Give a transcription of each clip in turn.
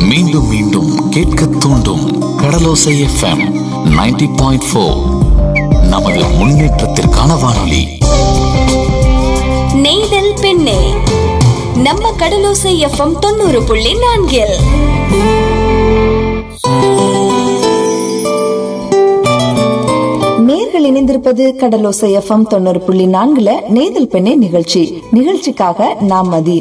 மீண்டும் மீண்டும் கேட்க தூண்டும் கடலோசை எஃப்எம் 90.4 பாயிண்ட் ஃபோர் நமது முன்னேற்றத்திற்கான வானொலி நெய்தல் பெண்ணே நம்ம கடலோசை எஃப்எம் தொண்ணூறு புள்ளி நான்கில் நேர்கள் இணைந்திருப்பது கடலோசை எஃப்எம் தொண்ணூறு புள்ளி நான்குல நேதல் பெண்ணே நிகழ்ச்சி நிகழ்ச்சிக்காக நாம் மதி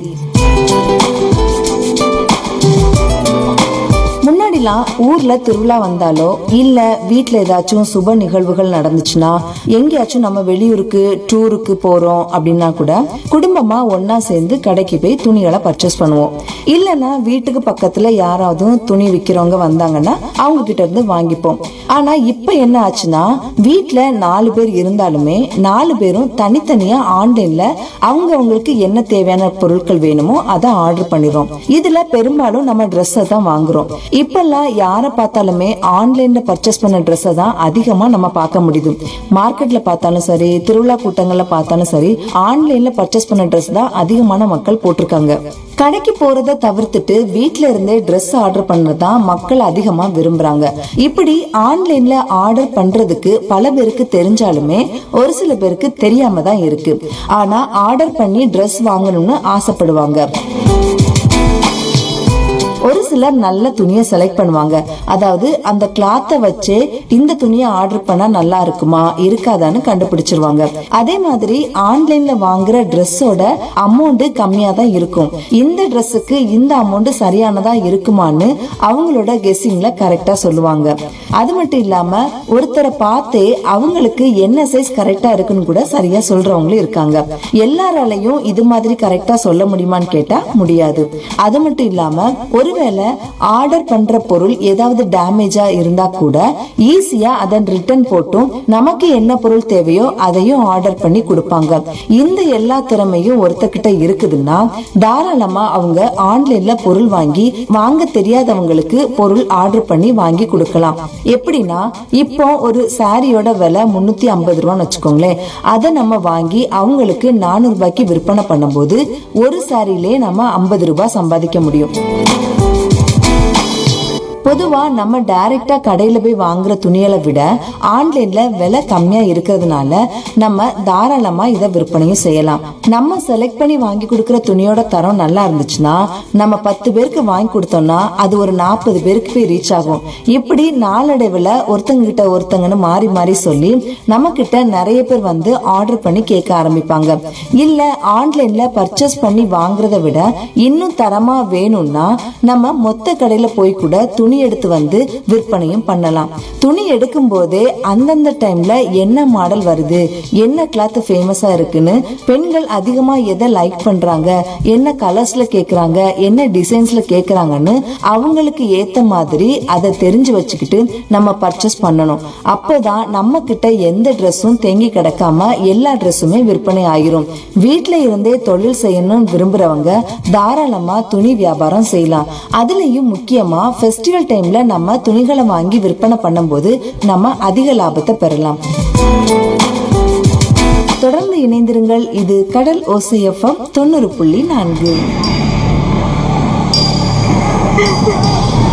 முன்னாடிலாம் ஊர்ல திருவிழா வந்தாலோ இல்ல வீட்ல ஏதாச்சும் சுப நிகழ்வுகள் நடந்துச்சுன்னா எங்கேயாச்சும் நம்ம வெளியூருக்கு டூருக்கு போறோம் அப்படின்னா கூட குடும்பமா ஒண்ணா சேர்ந்து கடைக்கு போய் துணிகளை பர்ச்சேஸ் பண்ணுவோம் இல்லைன்னா வீட்டுக்கு பக்கத்துல யாராவது துணி விக்கிறவங்க வந்தாங்கன்னா அவங்க கிட்ட இருந்து வாங்கிப்போம் ஆனா இப்ப என்ன ஆச்சுன்னா வீட்ல நாலு பேர் இருந்தாலுமே நாலு பேரும் தனித்தனியா ஆன்லைன்ல அவங்க அவங்களுக்கு என்ன தேவையான பொருட்கள் வேணுமோ அதை ஆர்டர் பண்ணிடுறோம் இதுல பெரும்பாலும் நம்ம ட்ரெஸ்ஸை தான் வாங்குறோம் இப்பெல்லாம் யாரை பார்த்தாலுமே ஆன்லைன்ல பர்ச்சேஸ் பண்ண ட்ரெஸ்ஸை தான் அதிகமா நம்ம பார்க்க முடியுது மார்க்கெட்ல பார்த்தாலும் சரி திருவிழா கூட்டங்கள்ல பார்த்தாலும் சரி ஆன்லைன்ல பர்ச்சேஸ் பண்ண ட்ரெஸ் தான் அதிகமான மக்கள் போட்டிருக்காங்க கடைக்கு போறதை தவிர்த்துட்டு வீட்ல இருந்தே Dress ஆர்டர் பண்ணதான் மக்கள் அதிகமா விரும்புறாங்க இப்படி ஆன்லைன்ல ஆர்டர் பண்றதுக்கு பல பேருக்கு தெரிஞ்சாலுமே ஒரு சில பேருக்கு தெரியாம தான் இருக்கு ஆனா ஆர்டர் பண்ணி Dress வாங்கணும்னு ஆசைப்படுவாங்க ஒரு சிலர் நல்ல துணியை செலக்ட் பண்ணுவாங்க அதாவது அந்த கிளாத்தை வச்சு இந்த துணியை ஆர்டர் பண்ணா நல்லா இருக்குமா இருக்காதான்னு கண்டுபிடிச்சிருவாங்க அதே மாதிரி ஆன்லைன்ல வாங்குற ட்ரெஸ்ஸோட அமௌண்ட் கம்மியா தான் இருக்கும் இந்த ட்ரெஸ்ஸுக்கு இந்த அமௌண்ட் சரியானதா இருக்குமான்னு அவங்களோட கெஸ்ஸிங்ல கரெக்டா சொல்லுவாங்க அது மட்டும் இல்லாம ஒருத்தரை பார்த்தே அவங்களுக்கு என்ன சைஸ் கரெக்டா இருக்குன்னு கூட சரியா சொல்றவங்களும் இருக்காங்க எல்லாராலையும் இது மாதிரி கரெக்டா சொல்ல முடியுமான்னு கேட்டா முடியாது அது மட்டும் இல்லாம ஒருவேளை ஆர்டர் பண்ற பொருள் ஏதாவது டேமேஜா இருந்தா கூட ஈஸியா அதை ரிட்டர்ன் போட்டும் நமக்கு என்ன பொருள் தேவையோ அதையும் ஆர்டர் பண்ணி கொடுப்பாங்க இந்த எல்லா திறமையும் ஒருத்தர்கிட்ட இருக்குதுன்னா தாராளமா அவங்க ஆன்லைன்ல பொருள் வாங்கி வாங்க தெரியாதவங்களுக்கு பொருள் ஆர்டர் பண்ணி வாங்கி கொடுக்கலாம் எப்படின்னா இப்போ ஒரு சாரியோட விலை முன்னூத்தி ஐம்பது ரூபான்னு வச்சுக்கோங்களேன் அதை நம்ம வாங்கி அவங்களுக்கு நானூறு ரூபாய்க்கு விற்பனை பண்ணும்போது ஒரு சாரியிலே நம்ம ஐம்பது ரூபாய் சம்பாதிக்க முடியும் பொதுவா நம்ம டைரக்டா கடையில போய் வாங்குற துணிகளை விட ஆன்லைன்ல விலை கம்மியா இருக்கிறதுனால நம்ம தாராளமா இதை விற்பனையும் செய்யலாம் நம்ம செலக்ட் பண்ணி வாங்கி கொடுக்கிற துணியோட தரம் நல்லா இருந்துச்சுன்னா நம்ம பத்து பேருக்கு வாங்கி கொடுத்தோம்னா அது ஒரு நாற்பது பேருக்கு போய் ரீச் ஆகும் இப்படி நாளடைவுல ஒருத்தங்க கிட்ட ஒருத்தங்கன்னு மாறி மாறி சொல்லி நம்ம கிட்ட நிறைய பேர் வந்து ஆர்டர் பண்ணி கேட்க ஆரம்பிப்பாங்க இல்ல ஆன்லைன்ல பர்ச்சேஸ் பண்ணி வாங்குறத விட இன்னும் தரமா வேணும்னா நம்ம மொத்த கடையில போய் கூட துணி எடுத்து வந்து விற்பனையும் பண்ணலாம் துணி எடுக்கும் போதே அந்தந்த டைம்ல என்ன மாடல் வருது என்ன கிளாத் ஃபேமஸா இருக்குன்னு பெண்கள் அதிகமா எதை லைக் பண்றாங்க என்ன கலர்ஸ்ல கேக்குறாங்க என்ன டிசைன்ஸ்ல கேக்குறாங்கன்னு அவங்களுக்கு ஏத்த மாதிரி அதை தெரிஞ்சு வச்சுக்கிட்டு நம்ம பர்ச்சேஸ் பண்ணணும் அப்போதான் நம்ம கிட்ட எந்த ட்ரெஸ்ஸும் தேங்கி கிடக்காம எல்லா ட்ரெஸ்ஸுமே விற்பனை ஆகிரும் வீட்ல இருந்தே தொழில் செய்யணும்னு விரும்புறவங்க தாராளமா துணி வியாபாரம் செய்யலாம் அதுலயும் முக்கியமா ஃபெஸ்டிவல் டைம்ல நம்ம துணிகளை வாங்கி விற்பனை பண்ணும்போது நம்ம அதிக லாபத்தை பெறலாம் தொடர்ந்து இணைந்திருங்கள் இது கடல் ஓசையஃபம் தொண்ணூறு புள்ளி நான்கு